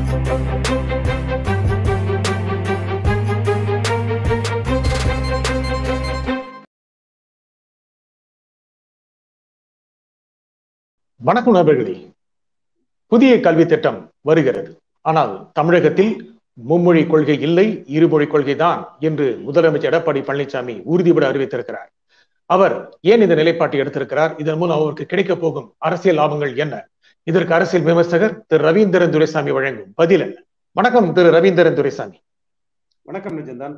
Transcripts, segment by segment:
வணக்கம் நண்பர்களே புதிய கல்வி திட்டம் வருகிறது ஆனால் தமிழகத்தில் மும்மொழி கொள்கை இல்லை இருமொழி கொள்கை தான் என்று முதலமைச்சர் எடப்பாடி பழனிசாமி உறுதிபட அறிவித்திருக்கிறார் அவர் ஏன் இந்த நிலைப்பாட்டை எடுத்திருக்கிறார் இதன் மூலம் அவருக்கு கிடைக்க போகும் அரசியல் லாபங்கள் என்ன இதற்கு அரசியல் விமர்சகர் திரு ரவீந்திரன் துரைசாமி வழங்கும் பதில் என்ன வணக்கம் திரு ரவீந்திரன் துரைசாமி வணக்கம் நிஜந்தான்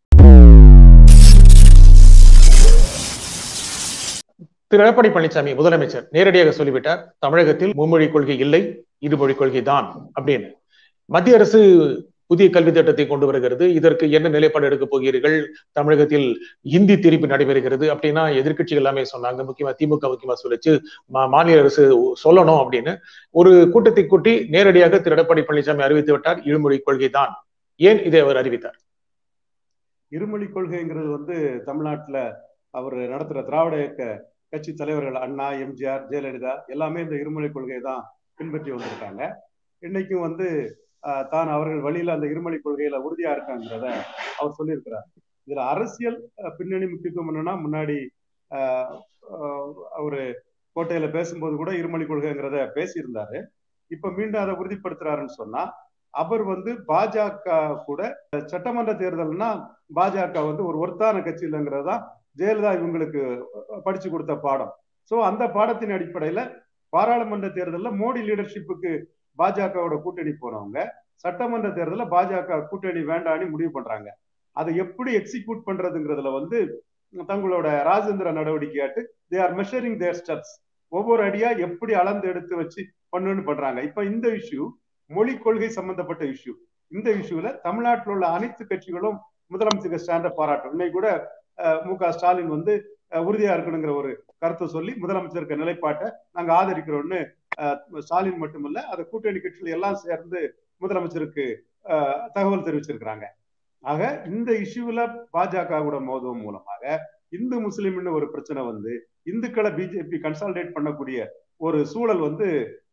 திரு எடப்பாடி பழனிசாமி முதலமைச்சர் நேரடியாக சொல்லிவிட்டார் தமிழகத்தில் மும்மொழி கொள்கை இல்லை இருமொழி கொள்கை தான் அப்படின்னு மத்திய அரசு புதிய கல்வி திட்டத்தை கொண்டு வருகிறது இதற்கு என்ன நிலைப்பாடு எடுக்க போகிறீர்கள் தமிழகத்தில் இந்தி திரிப்பு நடைபெறுகிறது அப்படின்னா எதிர்கட்சிகள் எல்லாமே சொன்னாங்க முக்கியமா திமுக முக்கியமா சொல்லிச்சு மாநில அரசு சொல்லணும் அப்படின்னு ஒரு கூட்டத்தை கூட்டி நேரடியாக திரு எடப்பாடி பழனிசாமி அறிவித்து விட்டார் இருமொழி கொள்கை தான் ஏன் இதை அவர் அறிவித்தார் இருமொழி கொள்கைங்கிறது வந்து தமிழ்நாட்டுல அவர் நடத்துற திராவிட இயக்க கட்சி தலைவர்கள் அண்ணா எம்ஜிஆர் ஜெயலலிதா எல்லாமே இந்த இருமொழி கொள்கையை தான் பின்பற்றி வந்திருக்காங்க இன்னைக்கும் வந்து தான் அவர்கள் வழியில அந்த இருமொழி கொள்கையில உறுதியா இருக்காங்கிறத அவர் சொல்லியிருக்கிறார் இதுல அரசியல் பின்னணி முக்கியத்துவம் என்னன்னா முன்னாடி அவரு கோட்டையில பேசும்போது கூட இருமொழி கொள்கைங்கிறத பேசியிருந்தாரு இப்ப மீண்டும் அதை உறுதிப்படுத்துறாருன்னு சொன்னா அவர் வந்து பாஜக கூட சட்டமன்ற தேர்தல்னா பாஜக வந்து ஒரு ஒருத்தான கட்சி இல்லைங்கிறது தான் ஜெயலலிதா இவங்களுக்கு படிச்சு கொடுத்த பாடம் சோ அந்த பாடத்தின் அடிப்படையில பாராளுமன்ற தேர்தலில் மோடி லீடர்ஷிப்புக்கு பாஜகவோட கூட்டணி போனவங்க சட்டமன்ற தேர்தலில் பாஜக கூட்டணி வேண்டான்னு முடிவு பண்றாங்க அதை எப்படி எக்ஸிக்யூட் பண்றதுங்கிறதுல வந்து தங்களோட ராஜேந்திர நடவடிக்கையாட்டு they are measuring their steps ஒவ்வொரு அடியா எப்படி அளந்து எடுத்து வச்சு பண்ணுன்னு பண்றாங்க இப்ப இந்த இஷ்யூ மொழி கொள்கை சம்பந்தப்பட்ட இஷ்யூ இந்த இஷ்யூல தமிழ்நாட்டில் உள்ள அனைத்து கட்சிகளும் முதலமைச்சருக்கு ஸ்டாண்ட பாராட்டும் இன்னைக்கு கூட மு க ஸ்டாலின் வந்து உறுதியா இருக்கணுங்கிற ஒரு கருத்தை சொல்லி முதலமைச்சருக்கு நிலைப்பாட்டை நாங்க ஆதரிக்கிறோம்னு ஸ்டாலின் மட்டுமல்ல அதை கூட்டணி கட்சிகள் எல்லாம் சேர்ந்து முதலமைச்சருக்கு தகவல் தெரிவிச்சிருக்கிறாங்க ஆக இந்த இஷ்யூல பாஜக கூட மோதுவம் மூலமாக இந்து முஸ்லிம்னு ஒரு பிரச்சனை வந்து இந்துக்களை பிஜேபி கன்சால்டேட் பண்ணக்கூடிய ஒரு சூழல் வந்து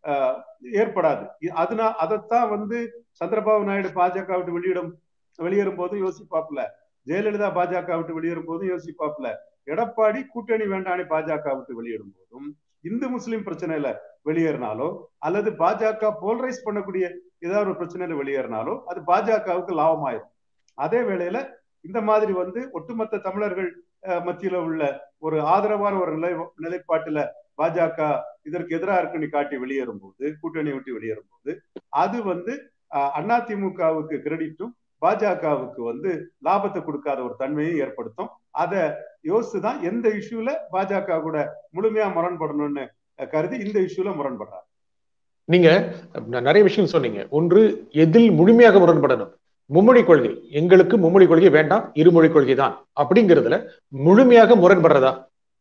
ஏற்படாது அதுனா அதைத்தான் வந்து சந்திரபாபு நாயுடு பாஜக விட்டு வெளியிடும் வெளியேறும் போதும் யோசிப்பாப்ல ஜெயலலிதா பாஜக விட்டு வெளியேறும் போதும் யோசிப்பாப்ல எடப்பாடி கூட்டணி வேண்டானே பாஜக விட்டு வெளியிடும் போதும் இந்து முஸ்லிம் பிரச்சனையில வெளியேறினாலோ அல்லது பாஜக போல்ரைஸ் பண்ணக்கூடிய ஏதாவது ஒரு பிரச்சனையில வெளியேறினாலோ அது பாஜகவுக்கு லாபமாயிரும் அதே வேளையில இந்த மாதிரி வந்து ஒட்டுமொத்த தமிழர்கள் மத்தியில உள்ள ஒரு ஆதரவான ஒரு நிலை நிலைப்பாட்டுல பாஜக இதற்கு எதிராக இருக்குன்னு காட்டி வெளியேறும் போது கூட்டணி விட்டு வெளியேறும் போது அது வந்து அதிமுகவுக்கு கிரெடிட்டும் பாஜகவுக்கு வந்து லாபத்தை கொடுக்காத ஒரு தன்மையை ஏற்படுத்தும் அதை யோசிச்சுதான் எந்த இஷ்யூல பாஜக கூட முழுமையா முரண்படணும்னு கருதி இந்த இஷ்யூல முரண்படுறாரு நீங்க நிறைய விஷயம் சொன்னீங்க ஒன்று எதில் முழுமையாக முரண்படணும் மும்மொழி கொள்கை எங்களுக்கு மும்மொழி கொள்கை வேண்டாம் இருமொழி கொள்கை தான் அப்படிங்கிறதுல முழுமையாக முரண்படுறதா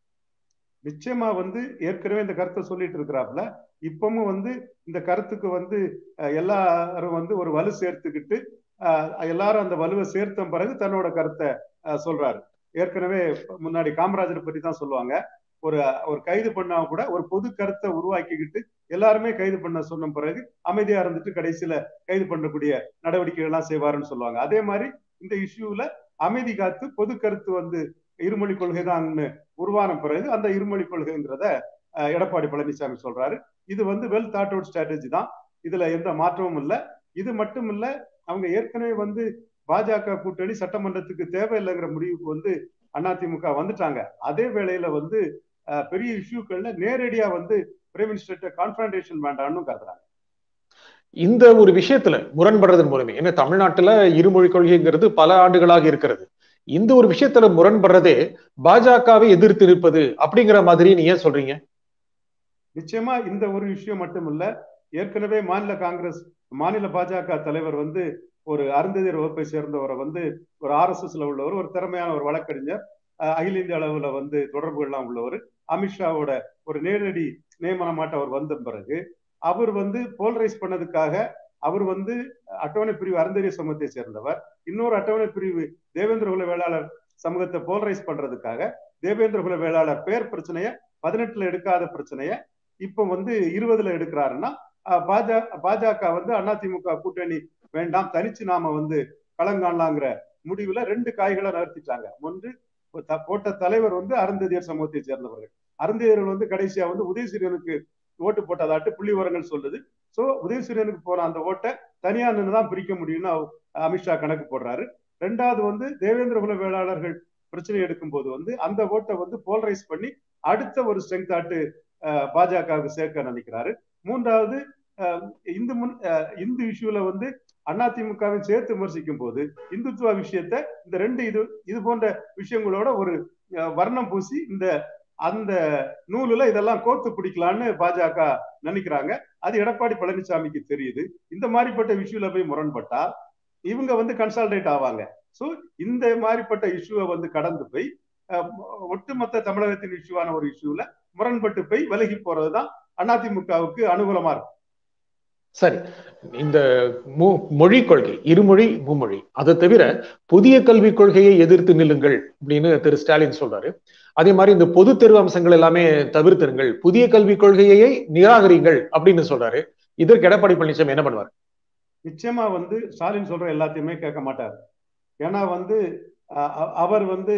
நிச்சயமா வந்து ஏற்கனவே இந்த கருத்தை சொல்லிட்டு இருக்கிறாப்புல இப்பவும் வந்து இந்த கருத்துக்கு வந்து எல்லாரும் வந்து ஒரு வலு சேர்த்துக்கிட்டு எல்லாரும் அந்த வலுவை சேர்த்த பிறகு தன்னோட கருத்தை சொல்றாரு ஏற்கனவே முன்னாடி காமராஜரை பற்றி தான் சொல்லுவாங்க ஒரு ஒரு கைது பண்ணா கூட ஒரு பொது கருத்தை உருவாக்கிக்கிட்டு எல்லாருமே கைது பண்ண சொன்ன பிறகு அமைதியா இருந்துட்டு கடைசியில கைது பண்ணக்கூடிய நடவடிக்கைகள் எல்லாம் செய்வாருன்னு சொல்லுவாங்க அதே மாதிரி இந்த இஷ்யூல அமைதி காத்து பொது கருத்து வந்து இருமொழி கொள்கை தான் உருவான பிறகு அந்த இருமொழி கொள்கைங்கிறத எடப்பாடி பழனிசாமி சொல்றாரு இது வந்து வெல் தாட் அவுட் ஸ்ட்ராட்டஜி தான் இதுல எந்த மாற்றமும் இல்லை இது மட்டும் இல்ல அவங்க ஏற்கனவே வந்து பாஜக கூட்டணி சட்டமன்றத்துக்கு தேவையில்லைங்கிற முடிவுக்கு வந்து அதிமுக வந்துட்டாங்க அதே வேளையில வந்து பெரிய இஷ்யூக்கள்ல நேரடியா வந்து பிரைம் மினிஸ்டர்கிட்ட கான்ஃபரன்டேஷன் வேண்டாம்னு கருதுறாங்க இந்த ஒரு விஷயத்துல முரண்படுறதன் மூலமே ஏன்னா தமிழ்நாட்டுல இருமொழி கொள்கைங்கிறது பல ஆண்டுகளாக இருக்கிறது இந்த ஒரு விஷயத்துல முரண்படுறதே பாஜகவை எதிர்த்து இருப்பது அப்படிங்கிற மாதிரி நீ ஏன் சொல்றீங்க நிச்சயமா இந்த ஒரு விஷயம் மட்டும் இல்ல ஏற்கனவே மாநில காங்கிரஸ் மாநில பாஜக தலைவர் வந்து ஒரு அருந்ததியர் வகுப்பை சேர்ந்தவரை வந்து ஒரு ஆர் எஸ் எஸ்ல உள்ளவர் ஒரு திறமையான ஒரு வழக்கறிஞர் அகில இந்திய அளவுல வந்து தொடர்புகள்லாம் உள்ளவர் அமித்ஷாவோட ஒரு நேரடி நியமனமாட்ட அவர் வந்த பிறகு அவர் வந்து போல்ரைஸ் பண்ணதுக்காக அவர் வந்து அட்டவணை பிரிவு அருந்ததிய சமூகத்தை சேர்ந்தவர் இன்னொரு அட்டவணை பிரிவு தேவேந்திர குல வேளாளர் சமூகத்தை போல்ரைஸ் பண்றதுக்காக தேவேந்திர குல வேளாளர் பேர் பிரச்சனைய பதினெட்டுல எடுக்காத பிரச்சனைய இப்ப வந்து இருபதுல எடுக்கிறாருன்னா பாஜக பாஜக வந்து அதிமுக கூட்டணி வேண்டாம் தனிச்சு நாம வந்து களங்காணலாங்கிற முடிவுல ரெண்டு காய்களை நகர்த்திட்டாங்க ஒன்று போட்ட தலைவர் வந்து அருந்ததியர் சமூகத்தை சேர்ந்தவர்கள் அருந்ததியர்கள் வந்து கடைசியா வந்து உதயசூரியனுக்கு ஓட்டு போட்டதாட்டு புள்ளி விவரங்கள் சொல்லுது சோ உதயசூரியனுக்கு போன அந்த ஓட்டை தனியா நின்று தான் பிரிக்க முடியும்னு அமித்ஷா கணக்கு போடுறாரு ரெண்டாவது வந்து தேவேந்திர குல வேளாளர்கள் பிரச்சனை எடுக்கும் போது வந்து அந்த ஓட்டை வந்து போலரைஸ் பண்ணி அடுத்த ஒரு ஸ்ட்ரென்த் ஆட்டு பாஜகவுக்கு சேர்க்க நினைக்கிறாரு மூன்றாவது இந்து முன் இந்து இஷ்யூல வந்து அதிமுகவை சேர்த்து விமர்சிக்கும் போது இந்துத்துவ விஷயத்த இந்த ரெண்டு இது இது போன்ற விஷயங்களோட ஒரு வர்ணம் பூசி இந்த அந்த நூலுல இதெல்லாம் கோத்து பிடிக்கலான்னு பாஜக நினைக்கிறாங்க அது எடப்பாடி பழனிசாமிக்கு தெரியுது இந்த மாதிரிப்பட்ட இஷ்யூல போய் முரண்பட்டா இவங்க வந்து கன்சால்டேட் ஆவாங்க சோ இந்த மாதிரிப்பட்ட இஷ்யூவை வந்து கடந்து போய் ஒட்டுமொத்த தமிழகத்தின் இஷ்யூவான ஒரு இஷ்யூல முரண்பட்டு போய் விலகி போறதுதான் அதிமுகவுக்கு அனுகூலமா இருக்கும் சரி இந்த மொழி கொள்கை இருமொழி மும்மொழி அதை தவிர புதிய கல்விக் கொள்கையை எதிர்த்து நில்லுங்கள் அப்படின்னு திரு ஸ்டாலின் சொல்றாரு அதே மாதிரி இந்த பொது தேர்வு அம்சங்கள் எல்லாமே தவிர்த்திருங்கள் புதிய கல்விக் கொள்கையை நிராகரிங்கள் அப்படின்னு சொல்றாரு இதற்கு எடப்பாடி பழனிசாமி என்ன பண்ணுவார் நிச்சயமா வந்து ஸ்டாலின் சொல்ற எல்லாத்தையுமே கேட்க மாட்டார் ஏன்னா வந்து அவர் வந்து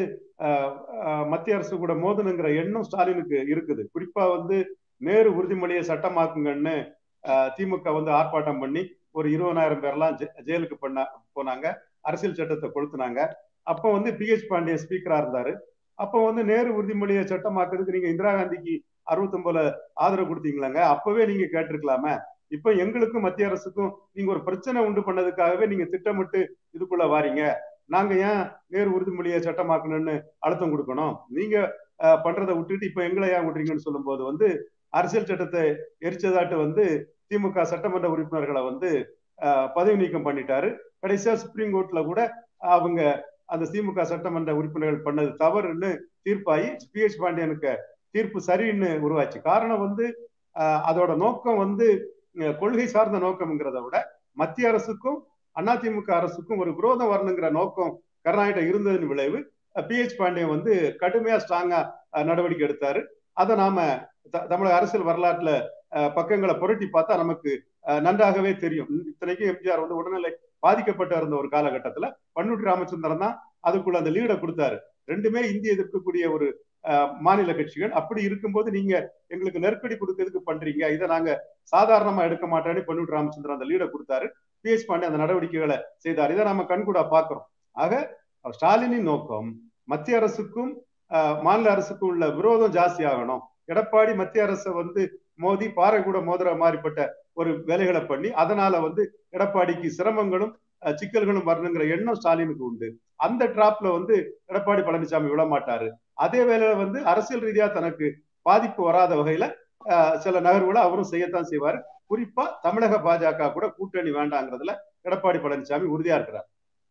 மத்திய அரசு கூட மோதனுங்கிற எண்ணம் ஸ்டாலினுக்கு இருக்குது குறிப்பா வந்து நேரு உறுதிமொழியை சட்டமாக்குங்கன்னு திமுக வந்து ஆர்ப்பாட்டம் பண்ணி ஒரு இருபதாயிரம் பேர்லாம் ஜெயிலுக்கு பண்ண போனாங்க அரசியல் சட்டத்தை கொளுத்துனாங்க அப்போ வந்து பி ஹெச் பாண்டிய ஸ்பீக்கரா இருந்தாரு அப்போ வந்து நேரு உறுதிமொழியை சட்டமாக்குறதுக்கு நீங்க இந்திரா காந்திக்கு அறுபத்தொன்பதுல ஆதரவு கொடுத்தீங்களாங்க அப்பவே நீங்க கேட்டிருக்கலாமே இப்ப எங்களுக்கும் மத்திய அரசுக்கும் நீங்க ஒரு பிரச்சனை உண்டு பண்ணதுக்காகவே நீங்க திட்டமிட்டு இதுக்குள்ள வாரீங்க நாங்க ஏன் நேரு உறுதிமொழியை சட்டமாக்கணும்னு அழுத்தம் கொடுக்கணும் நீங்க பண்றதை விட்டுட்டு இப்ப எங்களை ஏன் விடுறீங்கன்னு சொல்லும் போது வந்து அரசியல் சட்டத்தை எரிச்சதாட்டு வந்து திமுக சட்டமன்ற உறுப்பினர்களை வந்து பதவி நீக்கம் பண்ணிட்டாரு கடைசியா சுப்ரீம் கோர்ட்ல கூட அவங்க அந்த திமுக சட்டமன்ற உறுப்பினர்கள் பண்ணது தவறுன்னு தீர்ப்பாயி பி எச் பாண்டியனுக்கு தீர்ப்பு சரின்னு உருவாச்சு காரணம் வந்து அதோட நோக்கம் வந்து கொள்கை சார்ந்த நோக்கம்ங்கிறத விட மத்திய அரசுக்கும் அதிமுக அரசுக்கும் ஒரு விரோதம் வரணுங்கிற நோக்கம் கர்நாடகா இருந்ததன் விளைவு பி எச் பாண்டியன் வந்து கடுமையா ஸ்ட்ராங்கா நடவடிக்கை எடுத்தாரு அதை நாம தமிழக அரசியல் வரலாற்றுல பக்கங்களை புரட்டி பார்த்தா நமக்கு நன்றாகவே தெரியும் இத்தனைக்கும் எம்ஜிஆர் வந்து உடல்நிலை பாதிக்கப்பட்டு இருந்த ஒரு காலகட்டத்துல பன்னூட்டி ராமச்சந்திரன் தான் அதுக்குள்ள அந்த லீடை கொடுத்தாரு ரெண்டுமே இந்திய எதிர்க்கக்கூடிய ஒரு மாநில கட்சிகள் அப்படி இருக்கும்போது நீங்க எங்களுக்கு நெருக்கடி கொடுக்கறதுக்கு பண்றீங்க இதை நாங்க சாதாரணமா எடுக்க மாட்டேன்னு பன்னூட்டி ராமச்சந்திரன் அந்த லீடை கொடுத்தாரு பி எச் பாண்டே அந்த நடவடிக்கைகளை செய்தார் இதை நம்ம கண்கூடா பாக்குறோம் ஆக ஸ்டாலினின் நோக்கம் மத்திய அரசுக்கும் மாநில அரசுக்கும் உள்ள விரோதம் ஜாஸ்தி ஆகணும் எடப்பாடி மத்திய அரசை வந்து மோதி பாறை கூட மோதுற மாதிரிப்பட்ட ஒரு வேலைகளை பண்ணி அதனால வந்து எடப்பாடிக்கு சிரமங்களும் சிக்கல்களும் வரணுங்கிற எண்ணம் ஸ்டாலினுக்கு உண்டு அந்த டிராப்ல வந்து எடப்பாடி பழனிசாமி விட மாட்டாரு அதே வேளையில வந்து அரசியல் ரீதியா தனக்கு பாதிப்பு வராத வகையில சில நகர்வுகளை அவரும் செய்யத்தான் செய்வார் குறிப்பா தமிழக பாஜக கூட கூட்டணி வேண்டாங்கிறதுல எடப்பாடி பழனிசாமி உறுதியா இருக்கிறார்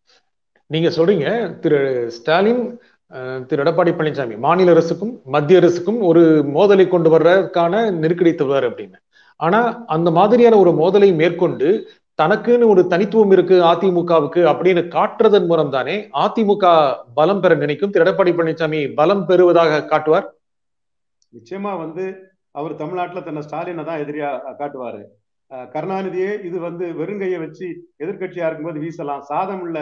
நீங்க சொல்றீங்க திரு ஸ்டாலின் திரு எடப்பாடி பழனிசாமி மாநில அரசுக்கும் மத்திய அரசுக்கும் ஒரு மோதலை கொண்டு வர்றதுக்கான நெருக்கடி தருவார் அப்படின்னு ஆனா அந்த மாதிரியான ஒரு மோதலை மேற்கொண்டு தனக்குன்னு ஒரு தனித்துவம் இருக்கு அதிமுகவுக்கு அப்படின்னு காட்டுறதன் மூலம் தானே அதிமுக பலம் பெற நினைக்கும் திரு எடப்பாடி பழனிசாமி பலம் பெறுவதாக காட்டுவார் நிச்சயமா வந்து அவர் தமிழ்நாட்டுல தன்னை ஸ்டாலினை தான் எதிரியா காட்டுவாரு கருணாநிதியே இது வந்து வெறுங்கையை வச்சு எதிர்கட்சியா இருக்கும்போது வீசலாம் சாதம் உள்ள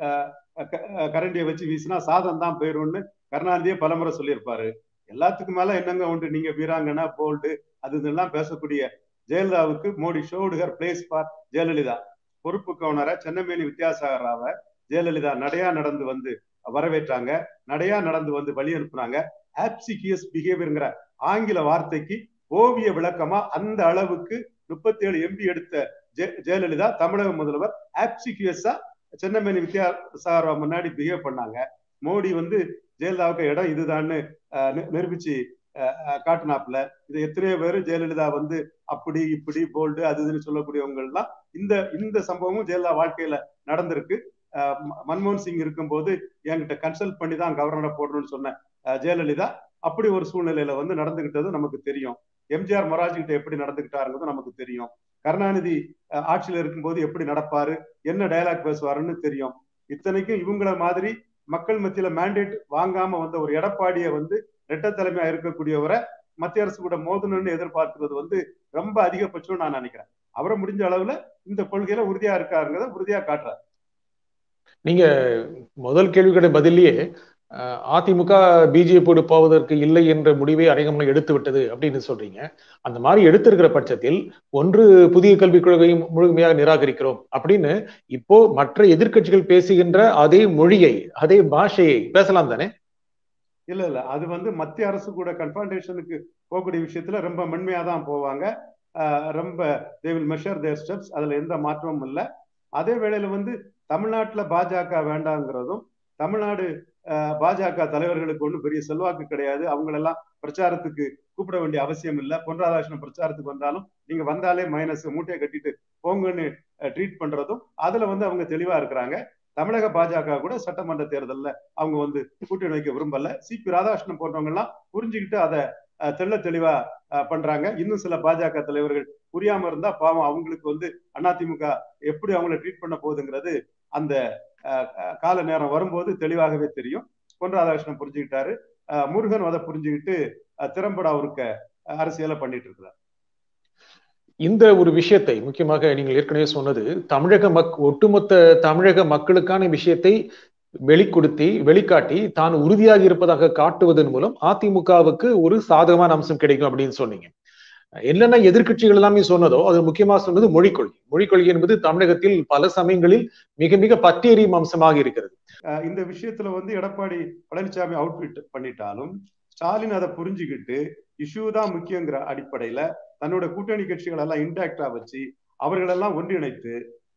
கரண்டியை வச்சு வீசினா சாதம் தான் போயிரும்னு கருணாநிதியே பலமுறை சொல்லியிருப்பாரு எல்லாத்துக்கும் மேல என்னங்க உண்டு நீங்க வீராங்கனா போல்டு அது இதெல்லாம் பேசக்கூடிய ஜெயலலிதாவுக்கு Modi showed her place for Jayalalitha பொறுப்பு கவுனரை சென்னமேனி வித்யாசாகர் ராவை ஜெயலலிதா நடையா நடந்து வந்து வரவேற்றாங்க நடையா நடந்து வந்து வழி அனுப்புனாங்க ஆப்சிகியஸ் பிஹேவியர்ங்கிற ஆங்கில வார்த்தைக்கு ஓவிய விளக்கமா அந்த அளவுக்கு முப்பத்தி ஏழு எம்பி எடுத்த ஜெயலலிதா தமிழக முதல்வர் ஆப்சிகியஸா சென்னமேனி வித்யாசாகர் முன்னாடி பிஹேவ் பண்ணாங்க மோடி வந்து ஜெயலலிதாவுக்கு இடம் இதுதான்னு நிரூபிச்சு காட்டினாப்ல இது எத்தனையோ பேர் ஜெயலலிதா வந்து அப்படி இப்படி போல்டு அது இதுன்னு சொல்லக்கூடியவங்க எல்லாம் இந்த இந்த சம்பவமும் ஜெயலலிதா வாழ்க்கையில நடந்திருக்கு மன்மோகன் சிங் இருக்கும்போது என்கிட்ட கன்சல்ட் பண்ணி தான் கவர்னரை போடணும்னு சொன்ன ஜெயலலிதா அப்படி ஒரு சூழ்நிலையில வந்து நடந்துகிட்டது நமக்கு தெரியும் எம்ஜிஆர் மொராஜி கிட்ட எப்படி நடந்துகிட்டாருங்கிறது நமக்கு தெரியும் கருணாநிதி ஆட்சியில இருக்கும்போது எப்படி நடப்பாரு என்ன டயலாக் பேசுவாருன்னு தெரியும் இத்தனைக்கும் இவங்கள மாதிரி மக்கள் மத்தியில மேண்டேட் வாங்காம வந்த ஒரு எடப்பாடிய வந்து ரெட்ட தலைமையா இருக்கக்கூடியவரை மத்திய அரசு கூட மோதணும்னு எதிர்பார்க்கிறது வந்து ரொம்ப அதிகபட்சம் நான் நினைக்கிறேன் அவரை முடிஞ்ச அளவுல இந்த கொள்கையில உறுதியா இருக்காருங்கிறத உறுதியா காட்டுறாரு நீங்க முதல் கேள்விகளுடைய பதிலேயே அதிமுக பிஜேபியோடு போவதற்கு இல்லை என்ற முடிவை அநேகமாக எடுத்து விட்டது அப்படின்னு சொல்றீங்க அந்த மாதிரி எடுத்திருக்கிற பட்சத்தில் ஒன்று புதிய கல்விக் கொள்கையும் முழுமையாக நிராகரிக்கிறோம் அப்படின்னு இப்போ மற்ற எதிர்கட்சிகள் பேசுகின்ற அதே மொழியை அதே பாஷையை பேசலாம் தானே இல்ல இல்ல அது வந்து மத்திய அரசு கூட கன்ஃபன்டேஷனுக்கு போகக்கூடிய விஷயத்துல ரொம்ப மென்மையா தான் போவாங்க ரொம்ப they will measure their steps அதுல எந்த மாற்றமும் இல்லை அதே வேளையில வந்து தமிழ்நாட்டுல பாஜக வேண்டாங்கிறதும் தமிழ்நாடு பாஜக தலைவர்களுக்கு ஒன்றும் பெரிய செல்வாக்கு கிடையாது அவங்களெல்லாம் பிரச்சாரத்துக்கு கூப்பிட வேண்டிய அவசியம் இல்லை பொன் ராதாகிருஷ்ணன் பிரச்சாரத்துக்கு வந்தாலும் நீங்க வந்தாலே மைனஸ் மூட்டையை கட்டிட்டு போங்கன்னு ட்ரீட் பண்றதும் அதுல வந்து அவங்க தெளிவா இருக்கிறாங்க தமிழக பாஜக கூட சட்டமன்ற தேர்தலில் அவங்க வந்து கூட்டணி வைக்க விரும்பல சி பி ராதாகிருஷ்ணன் போன்றவங்க எல்லாம் புரிஞ்சுக்கிட்டு அதை தெள்ள தெளிவா பண்றாங்க இன்னும் சில பாஜக தலைவர்கள் புரியாம இருந்தா பாவம் அவங்களுக்கு வந்து அதிமுக எப்படி அவங்கள ட்ரீட் பண்ண போகுதுங்கிறது அந்த கால நேரம் வரும்போது தெளிவாகவே தெரியும் பொன் ராதாகிருஷ்ணன் புரிஞ்சுக்கிட்டாரு முருகன் அதை புரிஞ்சுக்கிட்டு திறம்பட அவருக்கு அரசியலை பண்ணிட்டு இருக்கிறார் இந்த ஒரு விஷயத்தை முக்கியமாக நீங்கள் ஏற்கனவே சொன்னது தமிழக மக் ஒட்டுமொத்த தமிழக மக்களுக்கான விஷயத்தை வெளிக்கொடுத்தி வெளிக்காட்டி தான் உறுதியாக இருப்பதாக காட்டுவதன் மூலம் அதிமுகவுக்கு ஒரு சாதகமான அம்சம் கிடைக்கும் அப்படின்னு சொன்னீங்க என்னென்ன எதிர்கட்சிகள் எல்லாமே சொன்னதோ அது முக்கியமா சொன்னது மொழிக் கொள்கை மொழிக் கொள்கை என்பது தமிழகத்தில் பல சமயங்களில் மிக மிக பற்றியறியும் அம்சமாக இருக்கிறது இந்த விஷயத்துல வந்து எடப்பாடி பழனிசாமி அவுட்ஃபிட் பண்ணிட்டாலும் ஸ்டாலின் அதை புரிஞ்சுக்கிட்டு இஷ்யூ தான் முக்கியங்கிற அடிப்படையில தன்னோட கூட்டணி கட்சிகள் எல்லாம் இன்டாக்டா வச்சு அவர்களெல்லாம் ஒன்றிணைத்து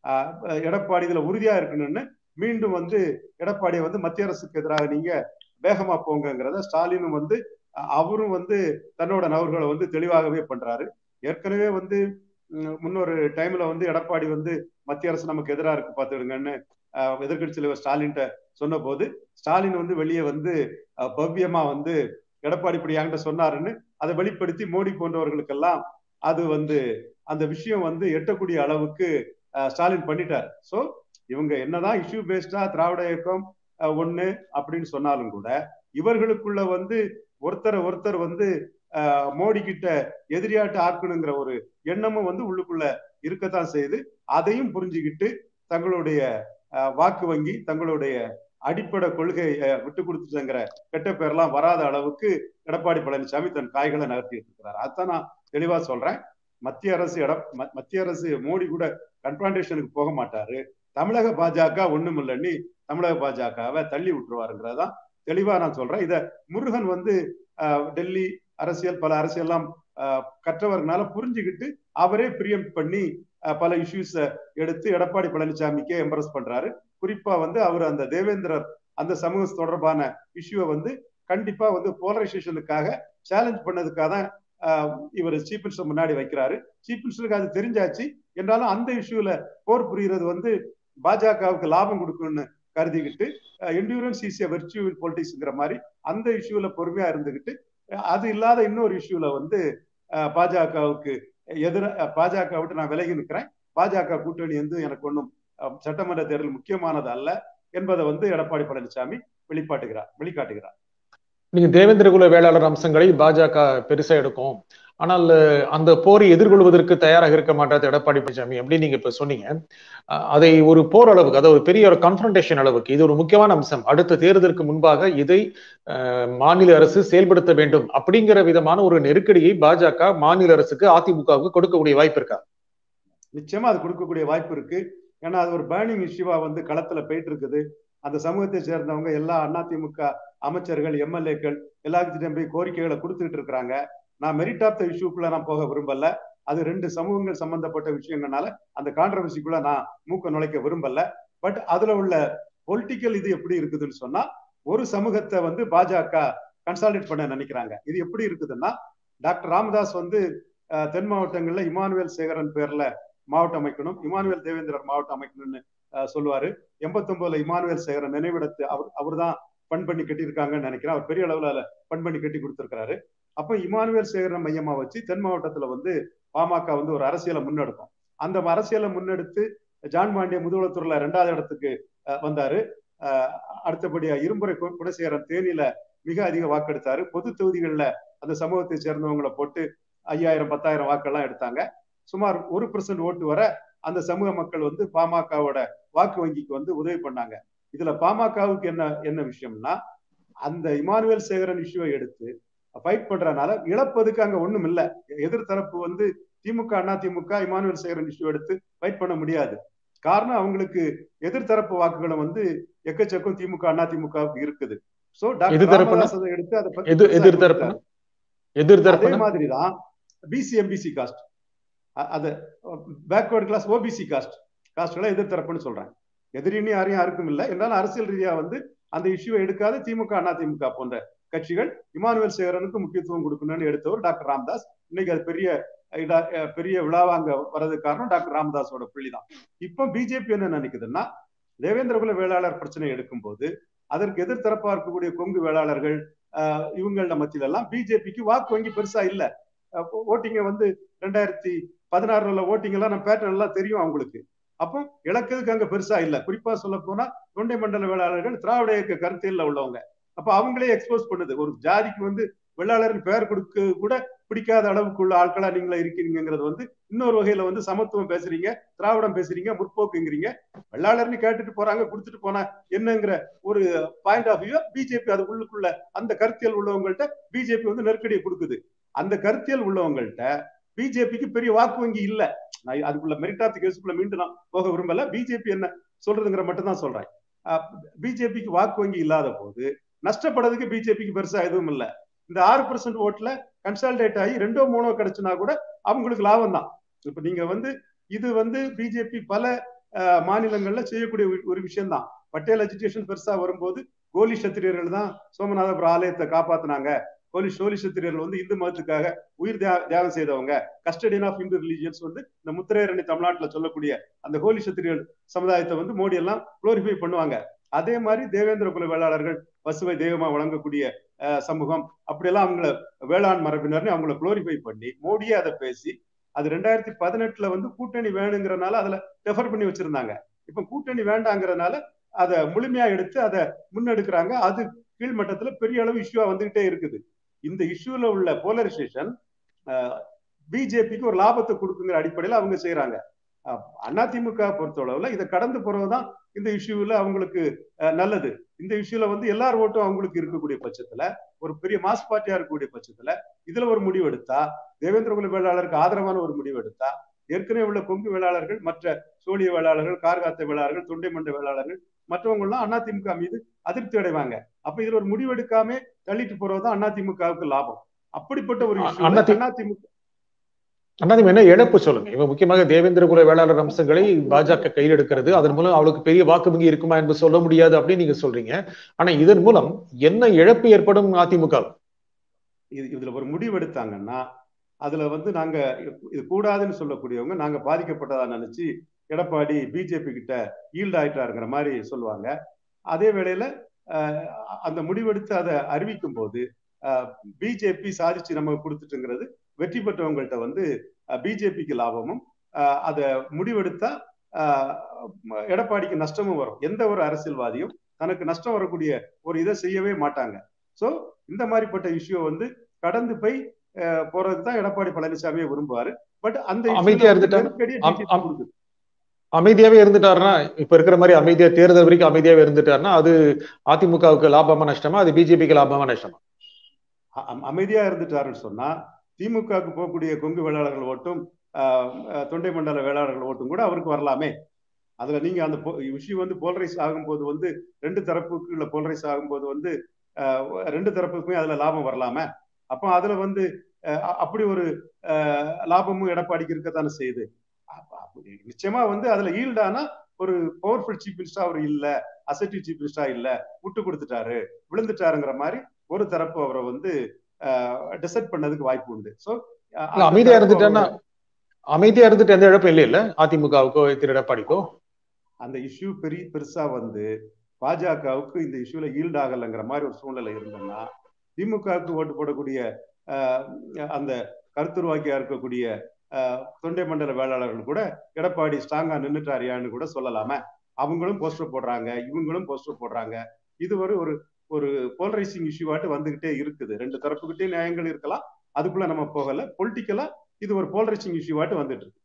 எடப்பாடி இதுல உறுதியா இருக்கணும்னு மீண்டும் வந்து எடப்பாடியை வந்து மத்திய அரசுக்கு எதிராக நீங்க வேகமா போங்கிறத ஸ்டாலினும் வந்து அவரும் வந்து தன்னோட நபர்களை வந்து தெளிவாகவே பண்றாரு ஏற்கனவே வந்து முன்னொரு டைம்ல வந்து எடப்பாடி வந்து மத்திய அரசு நமக்கு எதிராக இருக்கு பார்த்துடுங்கன்னு எதிர்கட்சி தலைவர் ஸ்டாலின்ட்ட சொன்ன போது ஸ்டாலின் வந்து வெளியே வந்து பவ்யமா வந்து எடப்பாடி இப்படி என்கிட்ட சொன்னாருன்னு அதை வெளிப்படுத்தி மோடி போன்றவர்களுக்கெல்லாம் அது வந்து அந்த விஷயம் வந்து எட்டக்கூடிய அளவுக்கு ஸ்டாலின் பண்ணிட்டார் ஸோ இவங்க என்னதான் இஷ்யூ பேஸ்டா திராவிட இயக்கம் ஒண்ணு அப்படின்னு சொன்னாலும் கூட இவர்களுக்குள்ள வந்து ஒருத்தரை ஒருத்தர் வந்து மோடி கிட்ட எதிரியாட்டு ஆக்கணுங்கிற ஒரு எண்ணமும் வந்து உள்ளுக்குள்ள இருக்கத்தான் செய்யுது அதையும் புரிஞ்சுக்கிட்டு தங்களுடைய வாக்கு வங்கி தங்களுடைய அடிப்படை கொள்கையை விட்டு கொடுத்துட்டுங்கிற கெட்ட பேர்லாம் வராத அளவுக்கு எடப்பாடி பழனிசாமி தன் காய்களை நகர்த்திட்டு இருக்கிறார் அதான் நான் தெளிவா சொல்றேன் மத்திய அரசு எட மத்திய அரசு மோடி கூட கன்ஃபரன்டேஷனுக்கு போக மாட்டாரு தமிழக பாஜக ஒண்ணும் இல்லைன்னு தமிழக பாஜகவை தள்ளி விட்டுருவாருங்கிறதான் தெளிவா நான் சொல்றேன் இத முருகன் வந்து டெல்லி அரசியல் பல அரசியல்லாம் கற்றவர்னால புரிஞ்சுக்கிட்டு அவரே பிரியம் பண்ணி பல இஷ்யூஸ எடுத்து எடப்பாடி பழனிசாமிக்கே எம்பரஸ் பண்றாரு குறிப்பா வந்து அவர் அந்த தேவேந்திரர் அந்த சமூக தொடர்பான இஷ்யூவை வந்து கண்டிப்பா வந்து போலரைசேஷனுக்காக சேலஞ்ச் பண்ணதுக்காக தான் இவர் சீஃப் மினிஸ்டர் முன்னாடி வைக்கிறாரு சீஃப் மினிஸ்டருக்கு அது தெரிஞ்சாச்சு என்றாலும் அந்த இஷ்யூல போர் புரிகிறது வந்து பாஜகவுக்கு லாபம் கொடுக்கணும்னு கருதிக்கிட்டு என்டூரன்ஸ் ஈஸியா வெர்ச்சுவல் பொலிட்டிக்ஸ்ங்கிற மாதிரி அந்த இஷ்யூல பொறுமையா இருந்துகிட்டு அது இல்லாத இன்னொரு இஷ்யூல வந்து பாஜகவுக்கு எதிர பாஜக விட்டு நான் விலகி நிற்கிறேன் பாஜக கூட்டணி வந்து எனக்கு ஒன்றும் சட்டமன்ற தேர்தல் முக்கியமானது அல்ல என்பதை வந்து எடப்பாடி பழனிசாமி வெளிப்பாட்டுகிறார் வெளிக்காட்டுகிறார் நீங்க தேவேந்திரகுல வேளாளர் அம்சங்களை பாஜக பெருசா எடுக்கும் ஆனால் அந்த போரை எதிர்கொள்வதற்கு தயாராக இருக்க மாட்டாது எடப்பாடி பழனிசாமி அப்படின்னு நீங்க இப்ப சொன்னீங்க அதை ஒரு போர் அளவுக்கு அதாவது ஒரு பெரிய ஒரு கன்ஃபரன்டேஷன் அளவுக்கு இது ஒரு முக்கியமான அம்சம் அடுத்த தேர்தலுக்கு முன்பாக இதை மாநில அரசு செயல்படுத்த வேண்டும் அப்படிங்கிற விதமான ஒரு நெருக்கடியை பாஜக மாநில அரசுக்கு அதிமுகவுக்கு கொடுக்கக்கூடிய வாய்ப்பு இருக்கா நிச்சயமா அது கொடுக்கக்கூடிய வாய்ப்பு இருக்கு ஏன்னா அது ஒரு பேர்னிங் இஷ்யூவா வந்து களத்துல போயிட்டு இருக்குது அந்த சமூகத்தை சேர்ந்தவங்க எல்லா அதிமுக அமைச்சர்கள் எம்எல்ஏக்கள் எல்லாத்துக்கிட்டையும் போய் கோரிக்கைகளை கொடுத்துட்டு இருக்கிறாங்க நான் மெரிட் ஆஃப் த இஷ்யூக்குள்ள நான் போக விரும்பல அது ரெண்டு சமூகங்கள் சம்பந்தப்பட்ட விஷயங்கள்னால அந்த கான்ட்ரவர்சிக்குள்ள நான் மூக்க நுழைக்க விரும்பல பட் அதுல உள்ள பொலிட்டிக்கல் இது எப்படி இருக்குதுன்னு சொன்னா ஒரு சமூகத்தை வந்து பாஜக கன்சால்டேட் பண்ண நினைக்கிறாங்க இது எப்படி இருக்குதுன்னா டாக்டர் ராமதாஸ் வந்து தென் மாவட்டங்கள்ல இமானுவேல் சேகரன் பேர்ல மாவட்டம் அமைக்கணும் இமானுவேல் தேவேந்திரர் மாவட்டம் அமைக்கணும்னு சொல்லுவாரு எண்பத்தி ஒன்பதுல இமானுவேல் சேகரன் நினைவிடத்து அவர் அவர் தான் பண் பண்ணி கட்டியிருக்காங்கன்னு நினைக்கிறேன் அவர் பெரிய அளவுல பண் பண்ணி கட்டி கொடுத்திருக்கிறாரு அப்ப இமானுவேல் சேகரன் மையமா வச்சு தென் மாவட்டத்துல வந்து பாமக வந்து ஒரு அரசியலை முன்னெடுக்கும் அந்த அரசியலை முன்னெடுத்து ஜான் பாண்டிய முதுகுளத்தூர்ல ரெண்டாவது இடத்துக்கு வந்தாரு அடுத்தபடியா இரும்புரை குணசேகரன் தேனியில மிக அதிக வாக்கெடுத்தாரு பொது தொகுதிகளில் அந்த சமூகத்தை சேர்ந்தவங்களை போட்டு ஐயாயிரம் பத்தாயிரம் வாக்கெல்லாம் எடுத்தாங்க சுமார் ஒரு பெர்சன்ட் ஓட்டு வர அந்த சமூக மக்கள் வந்து பாமகவோட வாக்கு வங்கிக்கு வந்து உதவி பண்ணாங்க இதுல பாமகவுக்கு என்ன என்ன விஷயம்னா அந்த இமானுவேல் சேகரன் இஷ்யூவை எடுத்து ஃபைட் பண்றதுனால இழப்பதுக்கு அங்க ஒண்ணும் இல்ல எதிர்த்தரப்பு வந்து திமுக அண்ணா திமுக இமானுவேல் சேகரன் இஷ்யூ எடுத்து ஃபைட் பண்ண முடியாது காரணம் அவங்களுக்கு எதிர்த்தரப்பு வாக்குகளும் வந்து எக்கச்சக்கம் திமுக அண்ணா திமுகவுக்கு இருக்குது சோ டாக்டர் ராமதாஸ் அதை எடுத்து அதை பத்தி எதிர்த்தரப்பு அதே எதிர்த்தரப்பு மாதிரிதான் பிசி எம்பிசி காஸ்ட் அது பேக்வர்ட் கிளாஸ் ஓபிசி காஸ்ட் காஸ்ட்களை எதிர்த்தரப்புன்னு சொல்றாங்க எதிரின்னு யாரையும் யாருக்கும் இல்லை இருந்தாலும் அரசியல் ரீதியா வந்து அந்த இஷ்யூவை எடுக்காத திமுக அண்ணா திமுக போன்ற கட்சிகள் இமானுவேல் சேகரனுக்கு முக்கியத்துவம் கொடுக்கணும்னு எடுத்தவர் டாக்டர் ராமதாஸ் இன்னைக்கு அது பெரிய பெரிய விழாவா அங்க வர்றதுக்கு காரணம் டாக்டர் ராமதாஸோட புள்ளிதான் இப்போ பிஜேபி என்ன நினைக்குதுன்னா தேவேந்திரகுல வேளாளர் பிரச்சனை எடுக்கும் போது அதற்கு எதிர்த்தரப்பா இருக்கக்கூடிய கொங்கு வேளாளர்கள் இவங்கள மத்தியில எல்லாம் பிஜேபிக்கு வாக்கு வங்கி பெருசா இல்ல ஓட்டிங்க வந்து ரெண்டாயிரத்தி பதினாறுல உள்ள ஓட்டிங் எல்லாம் நம்ம பேட்டர்ன் எல்லாம் தெரியும் அவங்களுக்கு அப்போ இழக்கிறதுக்கு அங்க பெருசா இல்ல குறிப்பா சொல்ல போனா தொண்டை மண்டல வேளாளர்கள் திராவிட இயக்க கருத்தியல்ல உள்ளவங்க அப்ப அவங்களே எக்ஸ்போஸ் பண்ணுது ஒரு ஜாதிக்கு வந்து வெள்ளாளரின் பெயர் கொடுக்க கூட பிடிக்காத அளவுக்கு உள்ள ஆட்களா நீங்களா இருக்கீங்கிறது வந்து இன்னொரு வகையில வந்து சமத்துவம் பேசுறீங்க திராவிடம் பேசுறீங்க முற்போக்குங்கிறீங்க வெள்ளாளர்னு கேட்டுட்டு போறாங்க கொடுத்துட்டு போனா என்னங்கிற ஒரு பாயிண்ட் ஆஃப் வியூ பிஜேபி அது உள்ளுக்குள்ள அந்த கருத்தியல் உள்ளவங்கள்ட்ட பிஜேபி வந்து நெருக்கடியை கொடுக்குது அந்த கருத்தியல் உள்ளவங்கள்ட்ட பிஜேபிக்கு பெரிய வாக்கு வங்கி இல்ல நான் அதுக்குள்ள மெரிட் ஆஃப் கேஸுக்குள்ள மீண்டும் நான் போக விரும்பல பிஜேபி என்ன சொல்றதுங்கிற மட்டும் தான் சொல்றேன் பிஜேபிக்கு வாக்கு வங்கி இல்லாத போது நஷ்டப்படுறதுக்கு பிஜேபிக்கு பெருசா எதுவும் இல்லை இந்த ஆறு பர்சன்ட் ஓட்டுல கன்சால்டேட் ஆகி ரெண்டோ மூணோ கிடைச்சுனா கூட அவங்களுக்கு லாபம் தான் இப்ப நீங்க வந்து இது வந்து பிஜேபி பல மாநிலங்கள்ல செய்யக்கூடிய ஒரு விஷயம் தான் பட்டேல் எஜுகேஷன் பெருசா வரும்போது கோலி சத்திரியர்கள் தான் சோமநாதபுரம் ஆலயத்தை காப்பாத்தினாங்க கோலி சோழி சத்திரியர்கள் வந்து இந்து மதத்துக்காக உயிர் தியாகம் செய்தவங்க கஸ்டடியன் ஆஃப் இந்து ரிலீஜியன்ஸ் வந்து இந்த முத்திரையரணி தமிழ்நாட்டுல சொல்லக்கூடிய அந்த கோலி சத்திரியர்கள் சமுதாயத்தை வந்து மோடி எல்லாம் குளோரிஃபை பண்ணுவாங்க அதே மாதிரி தேவேந்திர குல வேளாளர்கள் பசுவை தெய்வமா வழங்கக்கூடிய சமூகம் அப்படியெல்லாம் அவங்கள வேளாண் மரபினர்னு அவங்கள குளோரிஃபை பண்ணி மோடியே அதை பேசி அது ரெண்டாயிரத்தி பதினெட்டுல வந்து கூட்டணி வேணுங்கிறனால அதுல டெஃபர் பண்ணி வச்சிருந்தாங்க இப்ப கூட்டணி வேண்டாங்கிறதுனால அதை முழுமையா எடுத்து அதை முன்னெடுக்கிறாங்க அது கீழ்மட்டத்துல பெரிய அளவு இஷ்யூவா வந்துகிட்டே இருக்குது இந்த இஷ்யூல உள்ள போலரைசேஷன் பிஜேபிக்கு ஒரு லாபத்தை கொடுக்குங்கிற அடிப்படையில் அவங்க செய்யறாங்க அதிமுக பொறுத்தளவுல இதை கடந்து போறதுதான் இந்த இஷ்யூல அவங்களுக்கு நல்லது இந்த இஷ்யூல வந்து எல்லார் ஓட்டும் அவங்களுக்கு இருக்கக்கூடிய பட்சத்துல ஒரு பெரிய மாஸ் பார்ட்டியா இருக்கக்கூடிய பட்சத்துல இதுல ஒரு முடிவு எடுத்தா தேவேந்திரகுல வேளாளருக்கு ஆதரவான ஒரு முடிவு எடுத்தா ஏற்கனவே உள்ள கொங்கு வேளாளர்கள் மற்ற சோழிய வேளாளர்கள் கார்காத்த வேளாளர்கள் தொண்டை மண்ட வேளாளர்கள் மற்றவங்க எல்லாம் அதிமுக மீது அதிருப்தி அடைவாங்க அப்ப இதுல ஒரு முடிவு எடுக்காம தள்ளிட்டு போறதுதான் அதிமுகவுக்கு லாபம் அப்படிப்பட்ட ஒரு இஷ்யூ அதிமுக அண்ணாதிமுக என்ன இழப்பு சொல்லுங்க இவங்க முக்கியமாக தேவேந்திர குல வேளாளர் அம்சங்களை பாஜக கையில் எடுக்கிறது அதன் மூலம் அவளுக்கு பெரிய வாக்கு வங்கி இருக்குமா என்று சொல்ல முடியாது அப்படின்னு நீங்க சொல்றீங்க ஆனா இதன் மூலம் என்ன இழப்பு ஏற்படும் அதிமுக இது இதுல ஒரு முடிவு எடுத்தாங்கன்னா அதுல வந்து நாங்க இது கூடாதுன்னு சொல்லக்கூடியவங்க நாங்க பாதிக்கப்பட்டதா நினைச்சு எடப்பாடி பிஜேபி கிட்ட ஈல்ட் ஆயிட்டாருங்கிற மாதிரி சொல்லுவாங்க அதே வேளையில அந்த முடிவெடுத்து அதை அறிவிக்கும் போது பிஜேபி சாதிச்சு நமக்கு கொடுத்துட்டுங்கிறது வெற்றி பெற்றவங்கள்ட்ட வந்து பிஜேபிக்கு லாபமும் அதை முடிவெடுத்தா எடப்பாடிக்கு நஷ்டமும் வரும் எந்த ஒரு அரசியல்வாதியும் தனக்கு நஷ்டம் வரக்கூடிய ஒரு இதை செய்யவே மாட்டாங்க சோ இந்த மாதிரிப்பட்ட இஷ்யூ வந்து கடந்து போய் போறதுக்கு தான் எடப்பாடி பழனிசாமியை விரும்புவாரு பட் அந்த அமைதியா இருந்துட்டா அமைதியாவே இருந்துட்டாருன்னா இப்ப இருக்கிற மாதிரி அமைதியா தேர்தல் வரைக்கும் அமைதியாவே இருந்துட்டாருன்னா அது அதிமுகவுக்கு லாபமா நஷ்டமா அது பிஜேபிக்கு லாபமா நஷ்டமா அமைதியா இருந்துட்டாருன்னு சொன்னா திமுகவுக்கு போகக்கூடிய கொங்கு வேளாளர்கள் ஓட்டும் தொண்டை மண்டல வேளாளர்கள் ஓட்டும் கூட அவருக்கு வரலாமே அதுல நீங்க அந்த விஷயம் வந்து போலரைஸ் ஆகும்போது வந்து ரெண்டு தரப்புக்குள்ள போலரைஸ் ஆகும்போது வந்து ரெண்டு தரப்புக்குமே அதுல லாபம் வரலாமே அப்போ அதுல வந்து அப்படி ஒரு லாபமும் எடப்பாடிக்கு இருக்கத்தானே செய்யுது நிச்சயமா வந்து அதுல ஈல்டானா ஒரு பவர்ஃபுல் சீஃப் மினிஸ்டர் அவர் இல்ல அசட்டிவ் சீஃப் மினிஸ்டர் இல்ல விட்டு கொடுத்துட்டாரு விழுந்துட்டாருங்கிற மாதிரி ஒரு தரப்பு அவரை வந்து டிசைட் பண்ணதுக்கு வாய்ப்பு உண்டு சோ அமைதியா இருந்துட்டேன்னா அமைதியா இருந்துட்டு எந்த இழப்பும் இல்லை இல்ல அதிமுகவுக்கோ திரு எடப்பாடிக்கோ அந்த இஷ்யூ பெரிய பெருசா வந்து பாஜகவுக்கு இந்த இஷ்யூல ஈல்ட் ஆகலைங்கிற மாதிரி ஒரு சூழ்நிலை இருந்தோம்னா திமுகவுக்கு ஓட்டு போடக்கூடிய அந்த கருத்துருவாக்கியா இருக்கக்கூடிய தொண்டை மண்டல வேளாளர்கள் கூட எடப்பாடி ஸ்ட்ராங்கா நின்றுட்டாரியான்னு கூட சொல்லலாமே அவங்களும் போஸ்டர் போடுறாங்க இவங்களும் போஸ்டர் போடுறாங்க இது ஒரு ஒரு ஒரு போலரைசிங் இஷ்யூவாட்டு வந்துகிட்டே இருக்குது ரெண்டு தரப்புகிட்டே நியாயங்கள் இருக்கலாம் அதுக்குள்ள நம்ம போகல பொலிட்டிக்கலா இது ஒரு போலரைசிங் இஷ்யூவாட்டு வந்துட்டு இருக்கு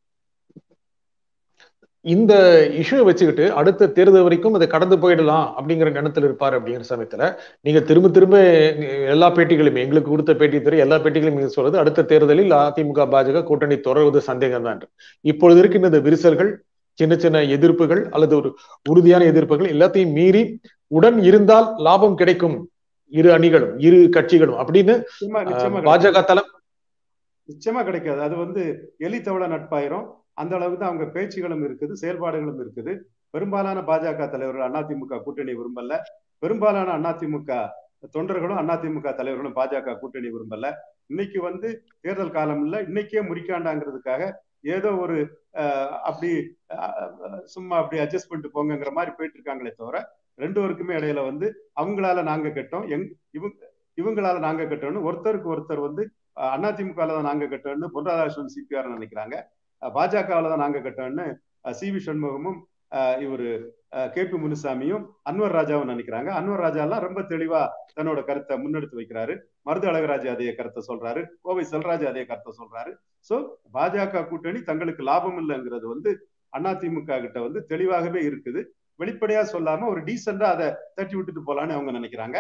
இந்த இஷ்யூ வச்சுக்கிட்டு அடுத்த தேர்தல் வரைக்கும் அதை கடந்து போயிடலாம் அப்படிங்கிற எண்ணத்தில் இருப்பார் அப்படிங்கிற சமயத்துல நீங்க திரும்ப திரும்ப எல்லா பேட்டிகளுமே எங்களுக்கு கொடுத்த பேட்டி தெரியும் எல்லா பேட்டிகளையும் நீங்க சொல்றது அடுத்த தேர்தலில் அதிமுக பாஜக கூட்டணி தொடர்வது சந்தேகம் தான் இப்பொழுது இருக்கின்ற இந்த விரிசல்கள் சின்ன சின்ன எதிர்ப்புகள் அல்லது ஒரு உறுதியான எதிர்ப்புகள் எல்லாத்தையும் மீறி உடன் இருந்தால் லாபம் கிடைக்கும் இரு அணிகளும் இரு கட்சிகளும் அப்படின்னு பாஜக தளம் நிச்சயமா கிடைக்காது அது வந்து எலி தவள நட்பாயிரும் அந்த அளவுக்கு தான் அவங்க பேச்சுகளும் இருக்குது செயல்பாடுகளும் இருக்குது பெரும்பாலான பாஜக தலைவர்கள் அதிமுக கூட்டணி விரும்பல பெரும்பாலான அதிமுக தொண்டர்களும் அதிமுக தலைவர்களும் பாஜக கூட்டணி விரும்பல இன்னைக்கு வந்து தேர்தல் காலம் இல்ல இன்னைக்கே முறிக்காண்டாங்கிறதுக்காக ஏதோ ஒரு அப்படி சும்மா அப்படி அட்ஜஸ்ட் பண்ணிட்டு போங்கிற மாதிரி போயிட்டு இருக்காங்களே தவிர ரெண்டு பேருக்குமே இடையில வந்து அவங்களால நாங்க கட்டோம் எங் இவங்க இவங்களால நாங்க கட்டோம்னு ஒருத்தருக்கு ஒருத்தர் வந்து அதிமுகல தான் நாங்க கட்டோம்னு பொன் ராதாகிருஷ்ணன் சிபிஆர் நினைக்கிறாங்க பாஜகவில் தான் நாங்க கட்டோம்னு சி வி சண்முகமும் இவர் கே பி முனுசாமியும் அன்வர் ராஜாவும் நினைக்கிறாங்க அன்வர் ராஜா எல்லாம் ரொம்ப தெளிவா தன்னோட கருத்தை முன்னெடுத்து வைக்கிறாரு மருது அழகராஜ் அதே கருத்தை சொல்றாரு கோவை செல்ராஜ் அதே கருத்தை சொல்றாரு சோ பாஜக கூட்டணி தங்களுக்கு லாபம் இல்லைங்கிறது வந்து அதிமுக கிட்ட வந்து தெளிவாகவே இருக்குது வெளிப்படையா சொல்லாம ஒரு டீசெண்டா அதை தட்டி விட்டுட்டு போலான்னு அவங்க நினைக்கிறாங்க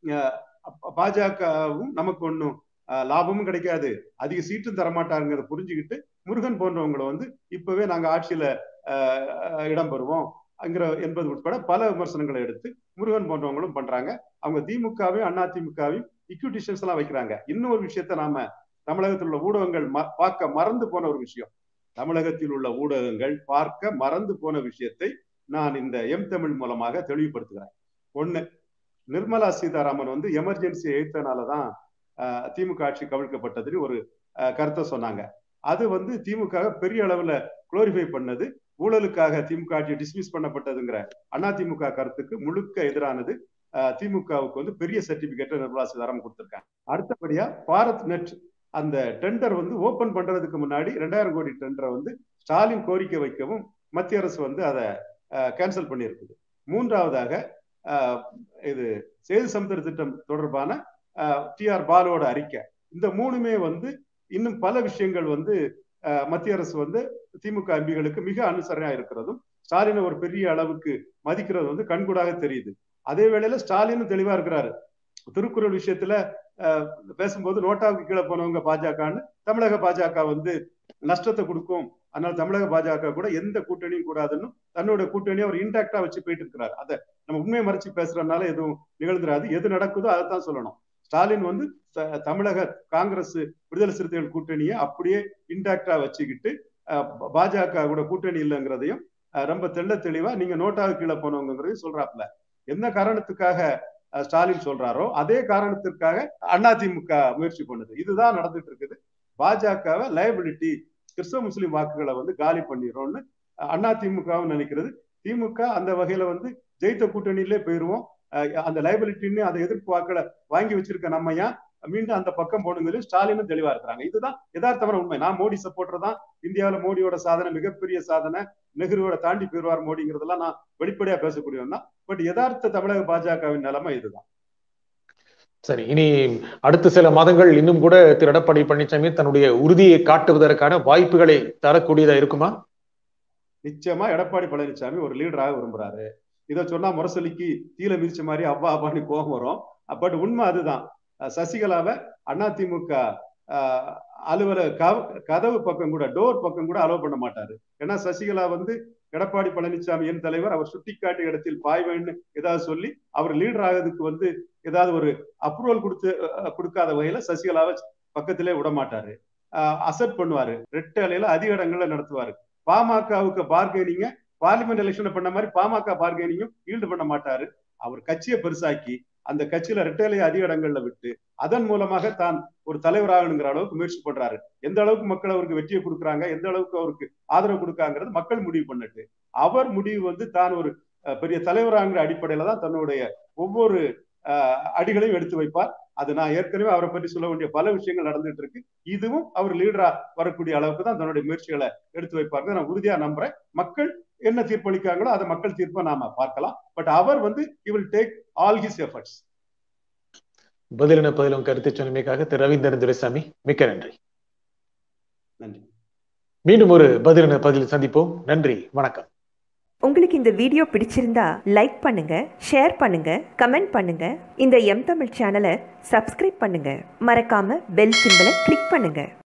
பாஜகவும் நமக்கு ஒன்றும் லாபமும் கிடைக்காது அதிக சீட்டும் தரமாட்டாருங்கிறத புரிஞ்சுக்கிட்டு முருகன் போன்றவங்களை வந்து இப்பவே நாங்க ஆட்சியில இடம் பெறுவோம் அங்கிற என்பது உட்பட பல விமர்சனங்களை எடுத்து முருகன் போன்றவங்களும் பண்றாங்க அவங்க திமுகவையும் அதிமுகவையும் இக்யூட்டிஷன்ஸ் எல்லாம் வைக்கிறாங்க இன்னொரு விஷயத்த நாம தமிழகத்தில் உள்ள ஊடகங்கள் பார்க்க மறந்து போன ஒரு விஷயம் தமிழகத்தில் உள்ள ஊடகங்கள் பார்க்க மறந்து போன விஷயத்தை நான் இந்த எம் தமிழ் மூலமாக தெளிவுபடுத்துகிறேன் ஒண்ணு நிர்மலா சீதாராமன் வந்து எமர்ஜென்சி எழுத்தனாலதான் திமுக ஆட்சி கவிழ்க்கப்பட்டதுன்னு ஒரு கருத்தை சொன்னாங்க அது வந்து திமுக பெரிய அளவுல குளோரிஃபை பண்ணது ஊழலுக்காக திமுக ஆட்சி டிஸ்மிஸ் பண்ணப்பட்டதுங்கிற அதிமுக கருத்துக்கு முழுக்க எதிரானது திமுகவுக்கு வந்து பெரிய சர்டிபிகேட்டை நிர்மலா சீதாராமன் கொடுத்திருக்காங்க அடுத்தபடியா பாரத் நெட் அந்த டெண்டர் வந்து ஓபன் பண்றதுக்கு முன்னாடி ரெண்டாயிரம் கோடி டெண்டரை வந்து ஸ்டாலின் கோரிக்கை வைக்கவும் மத்திய அரசு வந்து அதை கேன்சல் பண்ணியிருக்குது மூன்றாவதாக இது சேது சமுத்திர திட்டம் தொடர்பான டி ஆர் பாலோட அறிக்கை இந்த மூணுமே வந்து இன்னும் பல விஷயங்கள் வந்து மத்திய அரசு வந்து திமுக எம்பிகளுக்கு மிக அனுசரணையா இருக்கிறதும் ஸ்டாலினை ஒரு பெரிய அளவுக்கு மதிக்கிறது வந்து கண்கூடாக தெரியுது அதே வேளையில ஸ்டாலினும் தெளிவா இருக்கிறாரு திருக்குறள் விஷயத்துல பேசும்போது நோட்டாவுக்கு கீழே போனவங்க பாஜகன்னு தமிழக பாஜக வந்து நஷ்டத்தை கொடுக்கும் அதனால தமிழக பாஜக கூட எந்த கூட்டணியும் கூடாதுன்னு தன்னோட கூட்டணியை அவர் இன்டாக்டா வச்சு போயிட்டு இருக்கிறார் அதை நம்ம உண்மையை மறைச்சு பேசுறதுனால எதுவும் நிகழ்ந்துராது எது நடக்குதோ அதை தான் சொல்லணும் ஸ்டாலின் வந்து தமிழக காங்கிரஸ் விடுதலை சிறுத்தைகள் கூட்டணியை அப்படியே இன்டாக்டா வச்சுக்கிட்டு பாஜக கூட கூட்டணி இல்லைங்கிறதையும் ரொம்ப தெள்ள தெளிவா நீங்க நோட்டாவுக்கு கீழே போனவங்கிறதையும் சொல்றாப்ல என்ன காரணத்துக்காக ஸ்டாலின் சொல்றாரோ அதே காரணத்திற்காக அதிமுக முயற்சி பண்ணுது இதுதான் நடந்துட்டு இருக்குது பாஜகவை லயபிலிட்டி கிறிஸ்தவ முஸ்லீம் வாக்குகளை வந்து காலி பண்ணிடுறோம்னு அதிமுகவும் நினைக்கிறது திமுக அந்த வகையில வந்து ஜெயித்த கூட்டணியிலே போயிருவோம் அந்த லைபிலிட்டின்னு அந்த எதிர்ப்பு வாக்களை வாங்கி வச்சிருக்க நம்ம ஏன் மீண்டும் அந்த பக்கம் போடுங்கிறது ஸ்டாலினும் தெளிவா இருக்கிறாங்க இதுதான் யதார்த்தமான உண்மை நான் மோடி சப்போர்ட்டர் தான் இந்தியாவில மோடியோட சாதனை மிகப்பெரிய சாதனை நெஹ்ருவோட தாண்டி போயிருவார் மோடிங்கிறதெல்லாம் நான் வெளிப்படையா பேசக்கூடியவன் தான் பட் யதார்த்த தமிழக பாஜகவின் நிலைமை இதுதான் சரி இனி அடுத்த சில மாதங்கள் இன்னும் கூட திரு எடப்பாடி பழனிசாமி தன்னுடைய உறுதியை காட்டுவதற்கான வாய்ப்புகளை தரக்கூடியதா இருக்குமா நிச்சயமா எடப்பாடி பழனிசாமி ஒரு லீடராக விரும்புறாரு இதை சொன்னா முரசொலிக்கு தீல மிதிச்ச மாதிரி அவ்வா அப்பான்னு கோபம் வரும் பட் உண்மை அதுதான் சசிகலாவை அதிமுக அலுவலக கதவு பக்கம் கூட டோர் பக்கம் கூட அலோவ் பண்ண மாட்டாரு ஏன்னா சசிகலா வந்து எடப்பாடி பழனிசாமி என் தலைவர் அவர் சுட்டிக்காட்டிய இடத்தில் பாய்வேன்னு ஏதாவது சொல்லி அவர் லீடர் ஆகிறதுக்கு வந்து ஏதாவது ஒரு அப்ரூவல் கொடுத்து கொடுக்காத வகையில சசிகலாவை பக்கத்திலே விட மாட்டாரு அசட் பண்ணுவாரு ரெட்டலையில அதிக இடங்கள்ல நடத்துவாரு பாமகவுக்கு பார்கெனிங்க பார்லிமெண்ட் எலெக்ஷன் பண்ண மாதிரி பாமக பார்கெனிங்கும் ஈல்டு பண்ண மாட்டாரு அவர் கட்சியை பெருசாக்கி அந்த கட்சியில ரெட்டலையை அதிக இடங்கள்ல விட்டு அதன் மூலமாக தான் ஒரு தலைவராகணுங்கிற அளவுக்கு முயற்சி பண்றாரு எந்த அளவுக்கு மக்கள் அவருக்கு வெற்றியை கொடுக்குறாங்க எந்த அளவுக்கு அவருக்கு ஆதரவு கொடுக்காங்கிறது மக்கள் முடிவு பண்ணிட்டு அவர் முடிவு வந்து தான் ஒரு பெரிய தலைவராங்கிற அடிப்படையில தான் தன்னுடைய ஒவ்வொரு அடிகளையும் எடுத்து வைப்பார் அது நான் ஏற்கனவே அவரை பற்றி சொல்ல வேண்டிய பல விஷயங்கள் நடந்துட்டு இருக்கு இதுவும் அவர் லீடரா வரக்கூடிய அளவுக்கு தான் தன்னுடைய முயற்சிகளை எடுத்து வைப்பாருன்னு நான் உறுதியா நம்புறேன் மக்கள் என்ன தீர்ப்பளிக்காங்களோ அதை மக்கள் தீர்ப்பை நாம பார்க்கலாம் பட் அவர் வந்து he will take all his efforts பதிலின பதிலும் கருத்து சொன்னமைக்காக திரு ரவீந்திரன் துரைசாமி மிக்க நன்றி நன்றி மீண்டும் ஒரு பதிலின பதில் சந்திப்போம் நன்றி வணக்கம் உங்களுக்கு இந்த வீடியோ பிடிச்சிருந்தா லைக் பண்ணுங்க ஷேர் பண்ணுங்க கமெண்ட் பண்ணுங்க இந்த எம் தமிழ் சேனலை சப்ஸ்கிரைப் பண்ணுங்க மறக்காம பெல் சிம்பலை கிளிக் பண்ணுங்க